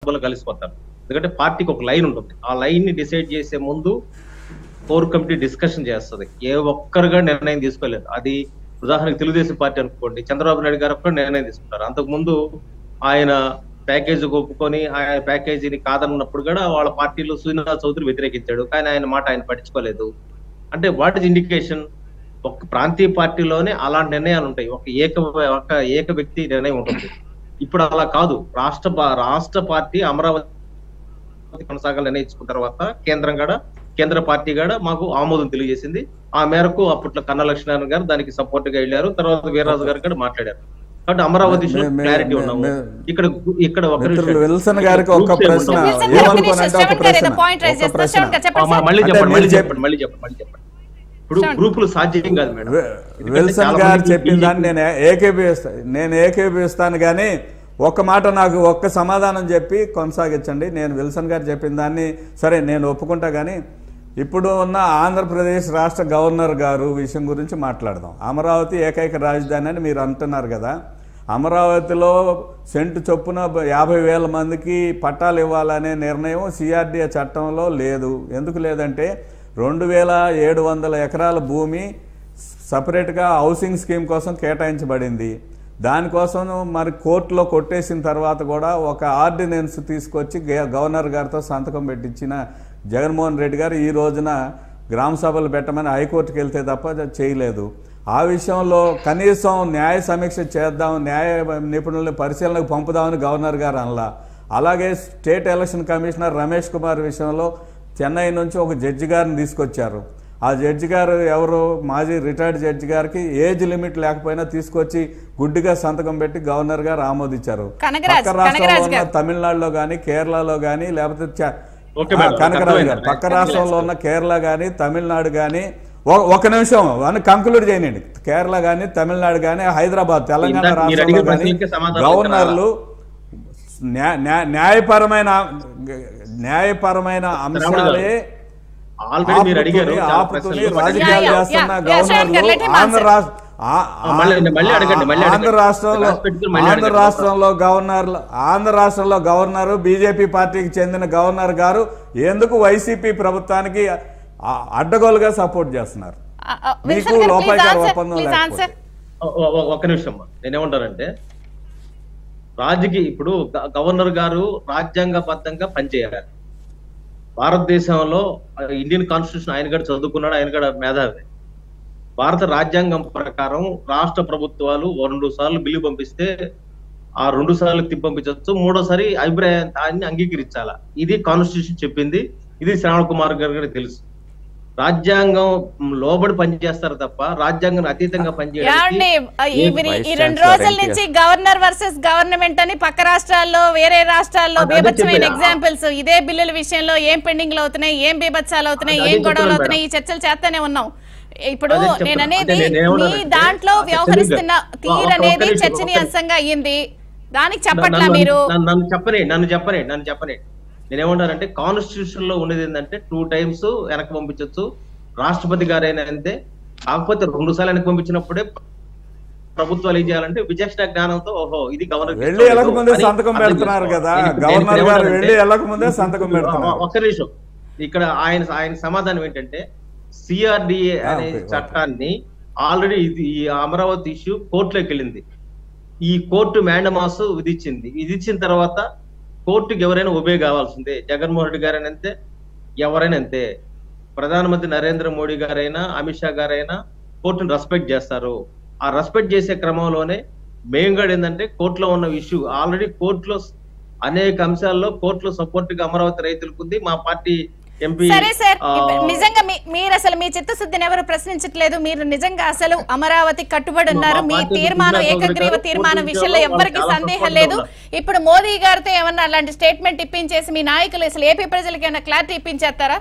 శాసనసభలో కలిసిపోతారు ఎందుకంటే పార్టీకి ఒక లైన్ ఉంటుంది ఆ లైన్ ని డిసైడ్ చేసే ముందు కోర్ కమిటీ డిస్కషన్ చేస్తుంది ఏ ఒక్కరుగా నిర్ణయం తీసుకోలేదు అది ఉదాహరణకు తెలుగుదేశం పార్టీ అనుకోండి చంద్రబాబు నాయుడు గారు ఒక్కరు నిర్ణయం తీసుకుంటారు అంతకు ముందు ఆయన ప్యాకేజ్ ఒప్పుకొని ఆయన ప్యాకేజీని కాదన్నప్పుడు కూడా వాళ్ళ పార్టీలో శ్రీనివాస్ చౌదరి వ్యతిరేకించాడు కానీ ఆయన మాట ఆయన పట్టించుకోలేదు అంటే వాట్ ఇస్ ఇండికేషన్ ఒక ప్రాంతీయ పార్టీలోనే అలాంటి నిర్ణయాలు ఉంటాయి ఒక ఏక ఒక ఏక వ్యక్తి నిర్ణయం ఉంటుంది ఇప్పుడు అలా కాదు రాష్ట్ర పా- రాష్ట్ర పార్టీ అమరావతి కొనసాగాలని నిర్ణయించుకున్న తర్వాత కేంద్రం కూడా కేంద్ర పార్టీ కూడా మాకు ఆమోదం తెలియజేసింది ఆ మేరకు అప్పట్లో కన్నా లక్ష్మీనారాయణ గారు దానికి సపోర్ట్ గా వెళ్ళారు తర్వాత వీర్రాజు గారు కూడా మాట్లాడారు కాబట్టి అమరావతి మే- మే- క్లారిటీ మే- ఉన్నాము మే- ఇక్కడ ఇక్కడ ఒక మిత్రులు నిమిషం. విల్సన్ గారికి ఒక్క Groups ప్రశ్న ఏముంటాయి? విల్సన్ గారు ఒక నిమిషం, ఏమనుకోనంటే ఒక శ్రవణ్ గారు ఏదో ప్రశ్న పాయింట్ రైజ్ ఒక చేస్తారు ప్రశ్న శ్రవణ్ గారు ఆ, చెప్పండి మా- సార్. మళ్ళీ అంటే చెప్పండి మీరు మళ్ళీ చెప్- చెప్పండి మళ్ళీ చెప్పండి మళ్ళీ చెప్పండి ఇప్పుడు చూడండి. గ్రూపులు సాధ్యం కాదు మేడం వి- ఎందుకంటే విల్సన్ చాలా గారు మందికి చెప్పిన దాన్ని BJP నేను ఏకీభవిస్తా నేను ఏకీభవిస్తాను కానీ ఒక్క మాట నాకు ఒక్క సమాధానం చెప్పి కొనసాగించండి నేను విల్సన్ గారు చెప్పిన దాన్ని సరే నేను ఒప్పుకుంటా కానీ ఇప్పుడు ఉన్న ఆంధ్రప్రదేశ్ రాష్ట్ర గవర్నర్ గారు విషయం గురించి మాట్లాడదాం అమరావతి ఏకైక రాజధాని అని మీరు అంటున్నారు కదా అమరావతిలో సెంటు చొప్పున యాభై వేల మందికి పట్టాలు ఇవ్వాలనే నిర్ణయం సిఆర్డీఏ చట్టంలో లేదు ఎందుకు లేదంటే రెండు వేల ఏడు వందల ఎకరాల భూమి సపరేట్గా హౌసింగ్ స్కీమ్ కోసం కేటాయించబడింది దానికోసం మరి కోర్టులో కొట్టేసిన తర్వాత కూడా ఒక ఆర్డినెన్స్ తీసుకొచ్చి గ- గవర్నర్ గారితో సంతకం పెట్టించిన జగన్మోహన్ రెడ్డి గారు ఈ రోజున గ్రామ సభలు పెట్టమని హైకోర్టుకి వెళ్తే తప్ప అది చేయలేదు ఆ విషయంలో కనీసం న్యాయ సమీక్ష చేద్దాం న్యాయ నిపుణుల్ని పరిశీలనకు పంపుదామని గవర్నర్ గారు అనలా అలాగే state election commissioner Ramesh Kumar విషయంలో చెన్నై నుంచి ఒక జడ్జి గారిని తీసుకొచ్చారు ఆ జడ్జి గారు ఎవరు మాజీ రిటైర్డ్ జడ్జి గారికి ఏజ్ లిమిట్ లేకపోయినా తీసుకొచ్చి గుడ్డిగా సంతకం పెట్టి గవర్నర్ గారు ఆమోదించారు కనగరాజ్, పక్క రాష్ట్రంలో కనగరాజ్ ఉన్న గారు. తమిళనాడులో కానీ కేరళలో కానీ లేకపోతే చ- ఓకే ఆ, మేడం, కనకరాజు గారు అర్థమైంది. పక్క రాష్ట్రంలో ఉన్న కేరళ కానీ తమిళనాడు కానీ ఒక నిమిషం అని కంక్లూడ్ చేయండి కేరళ కానీ తమిళనాడు కానీ హైదరాబాద్ తెలంగాణ ఇందాక మీరు రాష్ట్రంలో అడిగిన కానీ ప్రశ్నలకే సమాధానం గవర్నర్లు న్యా- న్యా- న్యాయపరమైన న్యాయపరమైన అంశాలే ఆల్రెడీ మీరు అడిగారు ఆపుకుని- చాలా ఆపుకుని ప్రశ్నలు. రాజకీయాలు Yeah, yeah, చేస్తున్న yeah, yeah, Sharon గారు, let him గవర్నర్లు ఆంధ్ర answer. రాష్ట్ర ఆ- ఆ, మళ్ళీ- మళ్ళీ అడగండి, మళ్ళీ ఆంధ్ర అడగండి. రాష్ట్రంలో రాసి పెట్టుకుని మళ్ళీ ఆంధ్ర అడగండి. రాష్ట్రంలో గవర్నర్ ఆంధ్ర రాష్ట్రంలో గవర్నర్ బీజేపీ పార్టీకి చెందిన గవర్నర్ గారు ఎందుకు వైసీపీ ప్రభుత్వానికి ఆ- అడ్డగోలుగా సపోర్ట్ చేస్తున్నారు ఆ, ఆ, మీకు విల్సన్ గారు, please లోపాయికార answer, ఒప్పందం please లేకపోతే. answer. ఓ- ఓ- ఓ- ఒక్క నిమిషం అమ్మా. నేనేమంటానంటే రాజకీయ ఇప్పుడు గ- గవర్నర్ గారు రాజ్యాంగబద్ధంగా పనిచేయాలి భారతదేశంలో ఆ, ఇండియన్ కాన్స్టిట్యూషన్ ఆయన కూడా చదువుకున్నాడు ఆయన కూడా మేధావి భారత రాజ్యాంగం ప్రకారం రాష్ట్ర ప్రభుత్వాలు ఓ రెండు సార్లు బిల్లు పంపిస్తే ఆ రెండు సార్లు తిప్పి పంపించవచ్చు మూడోసారి అభిప్రాయాన్ని అంగీకరించాలా ఇది కాన్స్టిట్యూషన్ చెప్పింది ఇది శ్రావణ్ కుమార్ గారు కూడా తెలుసు రాజ్యాంగం లోబడి పనిచేస్తారు తప్ప రాజ్యాంగం అతీతంగా ఏమండి ఆ, ఈ ఏ విరి- ఈ Vice రెండు Chancellor రోజుల NTR. నుంచి గవర్నర్ వర్సెస్ గవర్నమెంట్ అని పక్క రాష్ట్రాల్లో వేరే రాష్ట్రాల్లో అదే బీభత్సమైన చెప్పేది. ఎగ్జాంపుల్స్ ఇదే బిల్లుల విషయంలో ఏం పెండింగ్ లో అవుతున్నాయి ఏం బీభత్సాలు అవుతున్నాయి అదే ఏం గొడవలు చెప్తున్నాను అవుతున్నాయి ఈ చర్చలు చేస్తూనే ఉన్నాం ఇప్పుడు అదే చెప్తున్నా. నేను అనేది అంటే నేను మీ ఏమన్నానంటే, దాంట్లో ఆ వ్యవహరిస్తున్న చర్చలు తీరు ఒక్క- ఒక్క అనేది నిమిషం, చర్చనీయాంశంగా అయ్యింది దానికి చెప్పట్లా నన్ను- మీరు నన్ను- నన్ను చెప్పని నన్ను చెప్పని నన్ను చెప్పని నేనేమంటానంటే కాన్స్టిట్యూషన్ లో ఉండేది ఏంటంటే టూ టైమ్స్ వెనక్కి పంపించవచ్చు రాష్ట్రపతి గారైనా అంతే కాకపోతే రెండు సార్లు వెనక్కి పంపించినప్పుడే ప్రభుత్వాలు ఏం చేయాలంటే విచక్షణ జ్ఞానంతో ఓహో ఇది గవర్నర్ వెళ్ళి వెళ్ళక ముందే సంతకం పెడుతున్నారు కదా గవర్నర్ గారు వెళ్ళి వెళ్ళక ముందే సంతకం పెడుతున్నారు ఒక్క నిమిషం ఇక్కడ ఆయన ఆయన సమాధానం ఏంటంటే సిఆర్డిఏ ఆ, అనే ఓకే, ఓకే. చట్టాన్ని ఆల్రెడీ ఇది ఈ అమరావతి ఇష్యూ కోర్టులోకి వెళ్ళింది ఈ కోర్టు మ్యాండమాస్ విధించింది విధించిన తర్వాత కోర్టుకి ఎవరైనా ఉభయ కావాల్సిందే జగన్మోహన్ రెడ్డి గారైనా అంతే ఎవరైనా అంతే ప్రధానమంత్రి నరేంద్ర మోడీ గారైనా అమిత్ షా గారైనా కోర్టును రెస్పెక్ట్ చేస్తారు ఆ రెస్పెక్ట్ చేసే క్రమంలోనే మేము కూడా ఏంటంటే కోర్టులో ఉన్న ఇష్యూ ఆల్రెడీ కోర్టులో అనేక అంశాల్లో కోర్టులో సపోర్ట్ గా అమరావతి రైతులకు ఉంది మా పార్టీ ఎంపీ సరే సార్ ఇప్పుడు నిజంగా మీ- మీరు అసలు మీ చిత్తశుద్ధిని ఎవరు ప్రశ్నించట్లేదు మీరు నిజంగా అసలు అమరావతి కట్టుబడి ఉన్నారు మీ మా పార్టీ తీర్మానం సుప్రీం కోర్టు ఏకగ్రీవ గారు తీర్మానం కోర్టు విషయంలో విషయంలో ఎవ్వరికి వాళ్ళు చాలా సందేహం support లేదు ఉన్నారు. ఇప్పుడు మోదీ గారితో ఏమన్నా అలాంటి స్టేట్మెంట్ ఇప్పించేసి మీ నాయకులు అసలు ఏపీ ప్రజలకి ఏమైనా క్లారిటీ ఇప్పించేస్తారా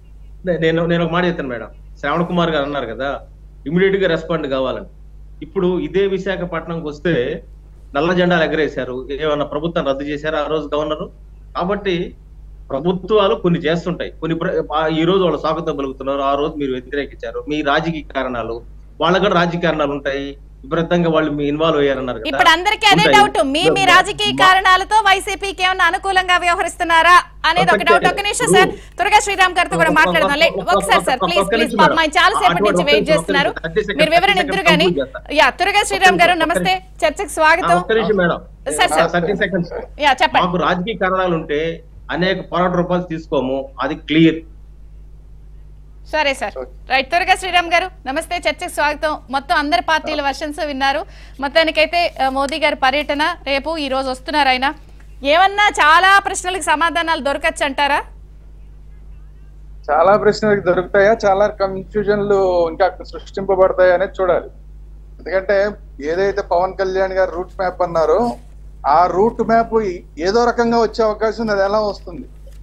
నే- నేను నేను ఒక మాట చెప్తాను మేడం శ్రావణ్ కుమార్ గారు అన్నారు కదా ఇమీడియట్ గా రెస్పాండ్ కావాలని ఇప్పుడు ఇదే విశాఖపట్నంకి వస్తే నల్ల జెండాలు ఎగరేశారు ఏమన్నా ప్రభుత్వం రద్దు చేశారు ఆ రోజు గవర్నర్ కాబట్టి ప్రభుత్వాలు కొన్ని చేస్తుంటాయి కొన్ని ప్ర- ఆ- ఈ రోజు వాళ్ళు స్వాగతం పలుకుతున్నారు ఆ రోజు మీరు వ్యతిరేకించారు మీ రాజకీయ కారణాలు వాళ్ళ కూడా రాజకీయ కారణాలు ఉంటాయి విపరీతంగా వాళ్ళు మీ ఇన్వాల్వ్ అయ్యారన్నారు కదా. ఇప్పుడు అందరికీ అదే ఉంటాయి. డౌట్ మీ మీ రాజకీయ కారణాలతో వైసీపీకి ఏమన్నా అనుకూలంగా వ్యవహరిస్తున్నారా అనేది ఒక డౌట్ ఒక నిమిషం సార్ త్వరగా శ్రీరామ్ గారితో కూడా మాట్లాడదాం లే- ఒకసారి సార్ ప్లీజ్ ప్లీజ్ పాపం ఆయన చాలా సేపటి నుంచి వెయిట్ చేస్తున్నారు మీరు వివరణ ఇద్దరు గానీ యా త్వరగా శ్రీరామ్ గారు నమస్తే చర్చకు ఆ, స్వాగతం ఒక్క నిమిషం madam sir, sir. Thirty seconds yeah చెప్పండి మాకు రాజకీయ కారణాలు ఉంటే అనేక పోరాట రూపాయలు తీసుకోము అది క్లియర్ సరే సార్ రైట్ త్వరగా శ్రీరామ్ గారు నమస్తే చర్చకు స్వాగతం మొత్తం అందరి పార్టీల వర్షన్స్ విన్నారు మొత్తానికైతే ఆ, మోదీ గారి పర్యటన రేపు ఈ రోజు వస్తున్నారు ఆయన ఏమన్నా చాలా ప్రశ్నలకు సమాధానాలు దొరకచ్చు అంటారా చాలా ప్రశ్నలకు దొరుకుతాయా చాలా కన్ఫ్యూజన్లు ఇంకా సృష్టింపబడతాయా అనేది చూడాలి ఎందుకంటే ఏదైతే పవన్ కళ్యాణ్ గారు రూట్ మ్యాప్ అన్నారో ఆ రూట్ మ్యాప్ ఏదో రకంగా వచ్చే అవకాశం ఉంది అది ఎలా వస్తుంది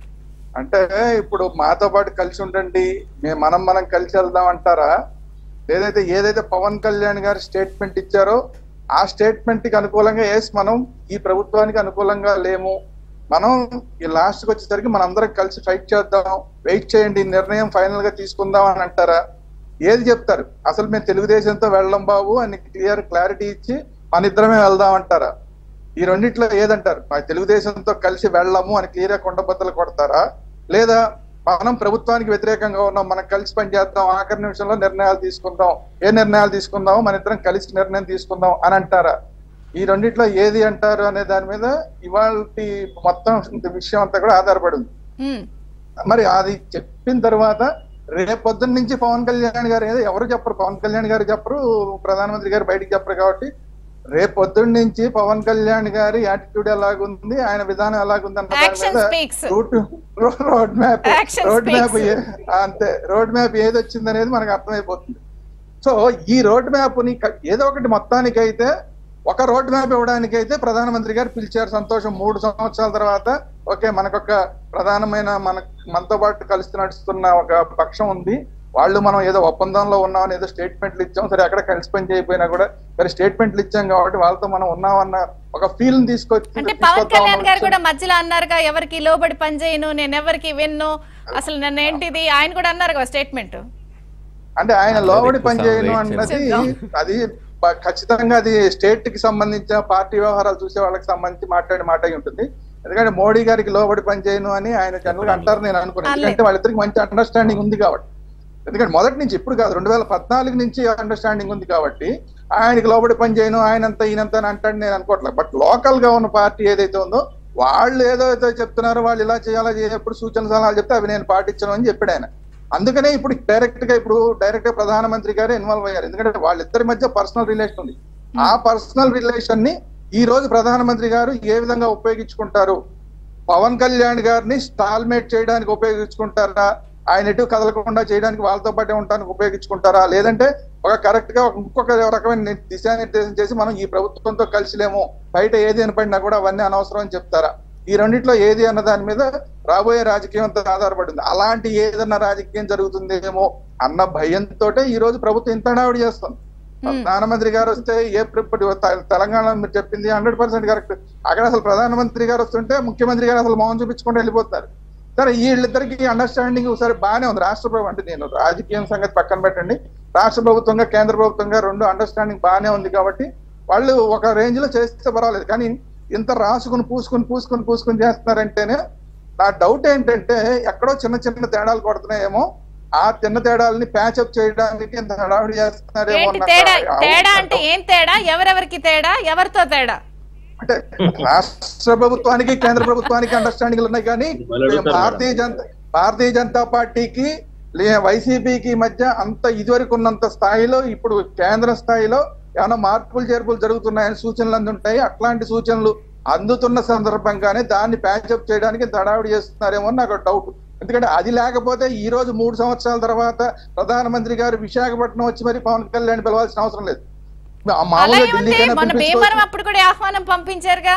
అంటే ఇప్పుడు మాతో పాటు కలిసి ఉండండి మేము మనం మనం కలిసి వెళ్దాం అంటారా లేదైతే ఏదైతే పవన్ కళ్యాణ్ గారు స్టేట్మెంట్ ఇచ్చారో ఆ స్టేట్మెంట్ కి అనుకూలంగా వేసి మనం ఈ ప్రభుత్వానికి అనుకూలంగా లేము మనం ఈ లాస్ట్ కి వచ్చేసరికి మనందరం కలిసి ఫైట్ చేద్దాం వెయిట్ చేయండి ఈ నిర్ణయం ఫైనల్ గా తీసుకుందాం అని అంటారా ఏది చెప్తారు అసలు మేము తెలుగుదేశంతో వెళ్ళం బాబు అని క్లియర్ క్లారిటీ ఇచ్చి మన ఇద్దరమే వెళ్దాం అంటారా ఈ రెండిట్లో ఏదంటారు మా తెలుగుదేశంతో కలిసి వెళ్ళము అని క్లియర్ గా కొండబద్దలు కొడతారా లేదా మనం ప్రభుత్వానికి వ్యతిరేకంగా ఉన్నాం మనం కలిసి పనిచేద్దాం ఆఖరి నిమిషంలో నిర్ణయాలు తీసుకుందాం ఏ నిర్ణయాలు తీసుకుందాం మన ఇద్దరం కలిసి నిర్ణయం తీసుకుందాం అని అంటారా ఈ రెండిట్లో ఏది అంటారు అనే దాని మీద ఇవాళ మొత్తం విషయం అంతా కూడా ఆధారపడి ఉంది ఉమ్, మరి అది చెప్పిన తర్వాత రేపు పొద్దున్న నుంచి పవన్ కళ్యాణ్ గారు ఏదో ఎవరు చెప్పరు పవన్ కళ్యాణ్ గారు చెప్పరు ప్రధానమంత్రి గారు బయటికి చెప్పరు కాబట్టి రేపు పొద్దున్న నుంచి పవన్ కళ్యాణ్ గారి యాటిట్యూడ్ ఎలాగుంది ఆయన విధానం ఎలాగుంది అన్న దాని Action మీద speaks. Route road map Action road map speaks. అంతే రోడ్ మ్యాప్ ఏది వచ్చింది అనేది మనకు అర్థమైపోతుంది సో ఈ రోడ్ మ్యాప్ ని క- ఏదో ఒకటి మొత్తానికి అయితే ఒక రోడ్ మ్యాప్ ఇవ్వడానికి అయితే ప్రధానమంత్రి గారు పిలిచారు సంతోషం మూడు సంవత్సరాల తర్వాత ఓకే మనకొక ప్రధానమైన మన మనతో పాటు కలిసి నడుస్తున్న ఒక పక్షం ఉంది వాళ్ళు మనం ఏదో ఒప్పందంలో ఉన్నామని ఏదో స్టేట్మెంట్లు ఇచ్చాం సరే అక్కడ కలిసి పని చేయకపోయినా కూడా సరే స్టేట్మెంట్లు ఇచ్చాం కాబట్టి వాళ్ళతో మనం ఉన్నామన్న ఒక ఫీల్ తీసుకొచ్చి అంటే పవన్ తీసుకొద్దాం కళ్యాణ్ అన్న గారు విషయం- కూడా మధ్యలో అన్నారుగా ఎవరికి లోబడి పనిచేయను నేను ఎవరికి విన్ను అసలు నన్ను ఏంటిది ఆయన కూడా అన్నారు కదా స్టేట్మెంట్ అంటే ఆయన లోబడి ఎక్కువ పనిచేయను సమయం అన్నది చేద్దాం. అది ప- ఖచ్చితంగా అది స్టేట్ కి సంబంధించిన పార్టీ వ్యవహారాలు చూసే వాళ్ళకి సంబంధించి మాట్లాడే మాట అయి ఉంటుంది ఎందుకంటే మోడీ గారికి లోబడి పనిచేయను అని ఆయన జనరల్ గా అంటారు నేను అనుకున్నాను అనలేదు. ఎందుకంటే వాళ్ళిద్దరికి మంచి అండర్స్టాండింగ్ ఉంది కాబట్టి ఎందుకంటే మొదటి నుంచి ఇప్పుడు కాదు రెండు వేల పద్నాలుగు నుంచి అండర్స్టాండింగ్ ఉంది కాబట్టి ఆయనకి లోబడి పని చేయను ఆయనంత ఈయనంత అని అంటాడు నేను అనుకోవట్లేదు బట్ లోకల్ గా ఉన్న పార్టీ ఏదైతే ఉందో వాళ్ళు ఏదో అయితే చెప్తున్నారో వాళ్ళు ఇలా చేయాలా ఎప్పుడు సూచన సలహాలు చెప్తే అవి నేను పాటించను అని చెప్పాడు ఆయన అందుకనే ఇప్పుడు డైరెక్ట్ గా ఇప్పుడు డైరెక్ట్ గా ప్రధానమంత్రి గారు ఇన్వాల్వ్ అయ్యారు ఎందుకంటే వాళ్ళిద్దరి మధ్య పర్సనల్ రిలేషన్ ఉంది ఆ పర్సనల్ రిలేషన్ ని ఈ రోజు ప్రధానమంత్రి గారు ఏ విధంగా ఉపయోగించుకుంటారు పవన్ కళ్యాణ్ గారిని స్టాల్మేట్ చేయడానికి ఉపయోగించుకుంటారా ఆయన ఎటు కదలకుండా చేయడానికి వాళ్ళతో పాటే ఉండడానికి ఉపయోగించుకుంటారా లేదంటే ఒక కరెక్ట్ గా ఒక- ఇంకొక రకమైన ని- దిశానిర్దేశం చేసి మనం ఈ ప్రభుత్వంతో కలిసిలేము బయట ఏది వినపడినా కూడా అవన్నీ అనవసరం అని చెప్తారా ఈ రెండిట్లో ఏది అన్న దాని మీద రాబోయే రాజకీయం అంతా ఆధారపడింది అలాంటి ఏదన్నా రాజకీయం జరుగుతుందేమో అన్న భయంతో ఈ రోజు ప్రభుత్వం ఇంత హడావుడి చేస్తుంది ప్రధానమంత్రి గారు వస్తే ఏ ప్ర- ఇప్పుడు త- తెలంగాణ మీరు చెప్పింది హండ్రెడ్ పర్సెంట్ కరెక్ట్ అక్కడ అసలు ప్రధానమంత్రి గారు వస్తుంటే ముఖ్యమంత్రి గారు అసలు మౌనం చూపించుకుంటూ వెళ్ళిపోతారు సరే వీళ్ళిద్దరికి అండర్స్టాండింగ్ సరే బాగానే ఉంది రాష్ట్ర ప్రభుత్వం అంటే నేను రాజకీయం సంగతి పక్కన పెట్టండి రాష్ట్ర ప్రభుత్వంగా కేంద్ర ప్రభుత్వంగా రెండు అండర్స్టాండింగ్ బాగానే ఉంది కాబట్టి వాళ్ళు ఒక రేంజ్ లో చేస్తే పర్వాలేదు కానీ ఇంత రాసుకుని పూసుకుని పూసుకుని పూసుకుని చేస్తున్నారంటేనే నా డౌట్ ఏంటంటే ఎక్కడో చిన్న చిన్న తేడాలు కొడుతున్నాయేమో ఆ చిన్న తేడాలని ప్యాచప్ చేయడానికి ఇంత హడావిడి చేస్తున్నారేమో ఏంటి అన్న తేడా ఒక- తేడా అంటే ఏం తేడా ఎవరెవరికి తేడా ఎవరితో తేడా అంటే రాష్ట్ర ప్రభుత్వానికి కేంద్ర ప్రభుత్వానికి అండర్స్టాండింగ్ ఉన్నాయి కానీ వాళ్ళు అడుగుతారు భారతీయ జనతా భారతీయ జనతా పార్టీకి లే వైసీపీకి మధ్య అంత ఇదివరకు ఉన్నంత స్థాయిలో ఇప్పుడు కేంద్ర స్థాయిలో ఏమైనా మార్పులు చేర్పులు జరుగుతున్నాయని సూచనలు అందుంటాయి అట్లాంటి సూచనలు అందుతున్న సందర్భంగానే దాన్ని ప్యాచప్ చేయడానికి తడావిడి చేస్తున్నారేమో అని నాకు డౌట్ ఎందుకంటే అది లేకపోతే ఈ రోజు మూడు సంవత్సరాల తర్వాత ప్రధానమంత్రి గారు విశాఖపట్నం వచ్చి మరి పవన్ కళ్యాణ్ పిలవాల్సిన అవసరం లేదు అలా మామూలుగా ఏముంది ఢిల్లీకైనా మన పిలిపించుకోవచ్చు. భీమవరం అప్పుడు కూడా ఆహ్వానం పంపించారుగా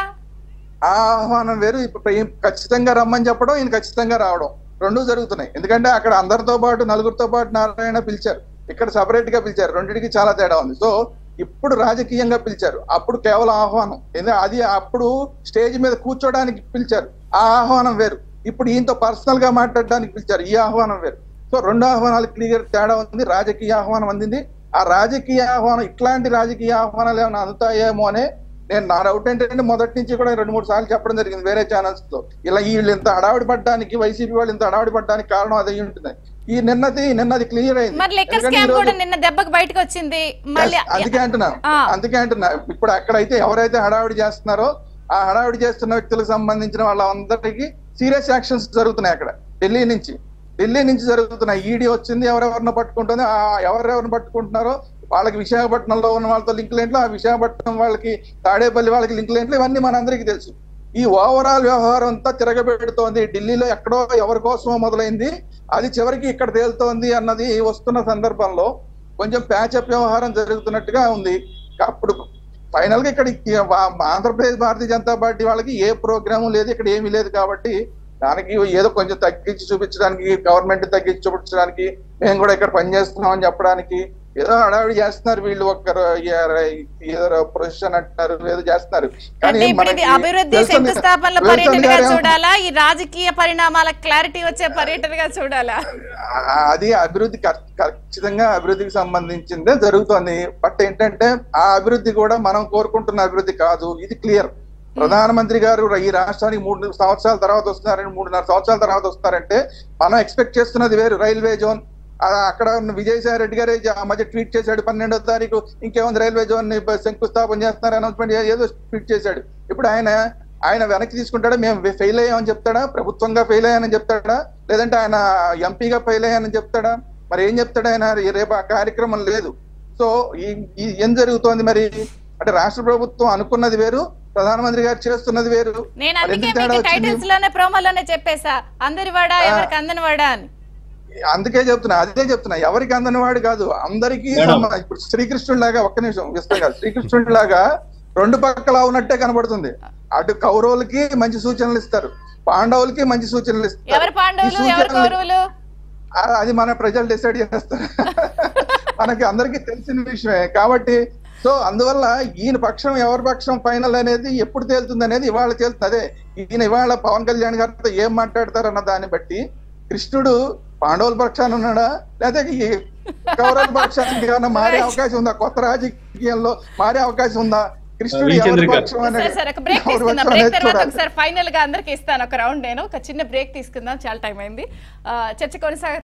ఆ ఆహ్వానం వేరు ఇప్పుడు ఈయన ఖచ్చితంగా రమ్మని చెప్పడం ఈయన ఖచ్చితంగా రావడం రెండు జరుగుతున్నాయి ఎందుకంటే అక్కడ అందరితో పాటు నలుగురితో పాటు నారాయణ పిలిచారు ఇక్కడ సపరేట్ గా పిలిచారు రెండింటికి చాలా తేడా ఉంది సో ఇప్పుడు రాజకీయంగా పిలిచారు అప్పుడు కేవలం ఆహ్వానం ఎందుకంటే అది అప్పుడు స్టేజ్ మీద కూర్చోడానికి పిలిచారు ఆ ఆహ్వానం వేరు ఇప్పుడు ఈయనతో పర్సనల్ గా మాట్లాడడానికి పిలిచారు ఈ ఆహ్వానం వేరు సో రెండు ఆహ్వానాలు క్లియర్ తేడా ఉంది రాజకీయ ఆహ్వానం అందింది ఆ రాజకీయ ఆహ్వానం ఇట్లాంటి రాజకీయ ఆహ్వానాలు ఏమైనా అందుతాయేమో అనే నేను నా డౌట్ ఏంటంటే మొదటి నుంచి కూడా రెండు మూడు సార్లు చెప్పడం జరిగింది వేరే ఛానల్స్ తో ఇలా వీళ్ళు ఇంత హడావిడి పడ్డానికి వైసీపీ వాళ్ళు ఇంత హడావిడి పడ్డానికి కారణం అదే ఉంటుంది ఈ నిన్నది నిన్నది క్లియర్ అయింది మరి లెక్కర్ ఎందుకంటే స్కామ్ ఈరోజు- కూడా నిన్న దెబ్బకు బయటకు వచ్చింది మళ్ళీ Yes, అందుకే అంటున్నా ఆ. అందుకే అంటున్నా ఇప్పుడు అక్కడైతే ఎవరైతే హడావిడి చేస్తున్నారో ఆ హడావిడి చేస్తున్న వ్యక్తులకు సంబంధించిన వాళ్ళందరికీ సీరియస్ యాక్షన్స్ జరుగుతున్నాయి అక్కడ ఢిల్లీ నుంచి ఢిల్లీ నుంచి జరుగుతున్నాయి ఈడీ వచ్చింది ఎవరెవరిని పట్టుకుంటుంది ఆ ఎవరెవరిని పట్టుకుంటున్నారో వాళ్ళకి విశాఖపట్నంలో ఉన్న వాళ్ళతో లింక్ లేంట్లు ఆ విశాఖపట్నం వాళ్ళకి తాడేపల్లి వాళ్ళకి లింక్ లేంట్లు ఇవన్నీ మనందరికీ తెలుసు ఈ ఓవరాల్ వ్యవహారం అంతా తిరగబెడుతోంది ఢిల్లీలో ఎక్కడో ఎవరి కోసమో మొదలైంది అది చివరికి ఇక్కడ తేలుతోంది అన్నది వస్తున్న సందర్భంలో కొంచెం ప్యాచప్ వ్యవహారం జరుగుతున్నట్టుగా ఉంది అప్పుడు ఫైనల్ గా ఇక్కడ ఈ వా- ఆంధ్రప్రదేశ్ భారతీయ జనతా పార్టీ వాళ్ళకి ఏ ప్రోగ్రాము లేదు ఇక్కడ ఏమీ లేదు కాబట్టి దానికి ఏదో కొంచెం తగ్గించి చూపించడానికి గవర్నమెంట్ తగ్గించి చూపించడానికి మేము కూడా ఇక్కడ పనిచేస్తున్నాం అని చెప్పడానికి ఏదో హడావిడి చేస్తున్నారు వీళ్ళు ఒక్కరు ఏదో ప్రొఫెషన్ అంటున్నారు ఏదో చేస్తున్నారు అంటే ఇప్పుడు ఇది మనకి అభివృద్ధి విల్సన్- శంకుస్థాపనల విల్సన్ పర్యటనగా గారు ఏమో- చూడాలా ఈ రాజకీయ పరిణామాల క్లారిటీ వచ్చే పర్యటనగా చూడాలా ఆ- అది అభివృద్ధి ఖ- ఖచ్చితంగా అభివృద్ధికి సంబంధించిందే జరుగుతోంది బట్ ఏంటంటే ఆ అభివృద్ధి కూడా మనం కోరుకుంటున్న అభివృద్ధి కాదు ఇది క్లియర్ ప్రధానమంత్రి గారు ఈ రాష్ట్రానికి మూడు సంవత్సరాల తర్వాత వస్తున్నారని మూడున్నర సంవత్సరాల తర్వాత వస్తారంటే మనం ఎక్స్పెక్ట్ చేస్తున్నది వేరు రైల్వే జోన్ ఆ అక్కడ ఉన్న విజయసాయి రెడ్డి గారు ఆ మధ్య ట్వీట్ చేశాడు పన్నెండో తారీఖు ఇంకేముంది రైల్వే జోన్ ని శంకుస్థాపన చేస్తున్నారు అనౌన్స్మెంట్ ఏదో ట్వీట్ చేశాడు ఇప్పుడు ఆయన ఆయన వెనక్కి తీసుకుంటాడా మేము ఫెయిల్ అయ్యామని చెప్తాడా ప్రభుత్వంగా ఫెయిల్ అయ్యానని చెప్తాడా లేదంటే ఆయన ఎంపీగా ఫెయిల్ అయ్యానని చెప్తాడా మరి ఏం చెప్తాడు ఆయన రేపు ఆ కార్యక్రమం లేదు సో ఈ ఈ ఏం జరుగుతోంది మరి అంటే రాష్ట్ర ప్రభుత్వం అనుకున్నది వేరు ప్రధానమంత్రి గారు చేస్తున్నది వేరు నేను మరి అందుకే ఎందుకు తేడా మీకు వచ్చింది? టైటిల్స్ లోనే ప్రోమోలోనే చెప్పేశా అందరి వాడా ఎవరికి అందని వాడా అని అందుకే చెప్తున్నా అదే చెప్తున్నా ఎవరికి అందని వాడు కాదు అందరికీ మేడం. సమ- ఇప్పుడు శ్రీకృష్ణుడి లాగా ఒక్క నిమిషం ఇస్తాం కాదు శ్రీకృష్ణుడి లాగా రెండు పక్కల ఉన్నట్టే కనబడుతుంది అటు కౌరవులకి మంచి సూచనలు ఇస్తారు పాండవులకి మంచి సూచనలు ఇస్తారు ఎవరు ఈ పాండవులు ఎవరు సూచనలు- కౌరవులు ఆ- అది మన ప్రజలు డిసైడ్ చేస్తారు మనకి అందరికీ తెలిసిన విషయమే కాబట్టి సో అందువల్ల ఈయన పక్షం ఎవరి పక్షం ఫైనల్ అనేది ఎప్పుడు తేలుతుంది అనేది ఇవాళ తేలుతుంది అదే ఈయన ఇవాళ పవన్ కళ్యాణ్ గారితో ఏం మాట్లాడతారన్న దాన్ని బట్టి కృష్ణుడు పాండవుల పక్షాన ఉన్నాడా లేకపోతే ఈ కౌరవుల పక్షానికి ఏమైనా మారే అవకాశం ఉందా కొత్త రాజకీయంలో మారే అవకాశం ఉందా కృష్ణుడు వీచంద్ర ఎవరి గారు. పక్షం సరే అనేది సరే ఒక బ్రేక్ ఎవరి తీసుకుందాం పక్షం బ్రేక్ అనేది తర్వాత చూడాలి ఒకసారి ఫైనల్ గా అందరికి ఇస్తాను ఒక రౌండ్ నేను ఒక చిన్న బ్రేక్ తీసుకుందాం చాలా టైం అయింది ఆ, చర్చ కొనసాగ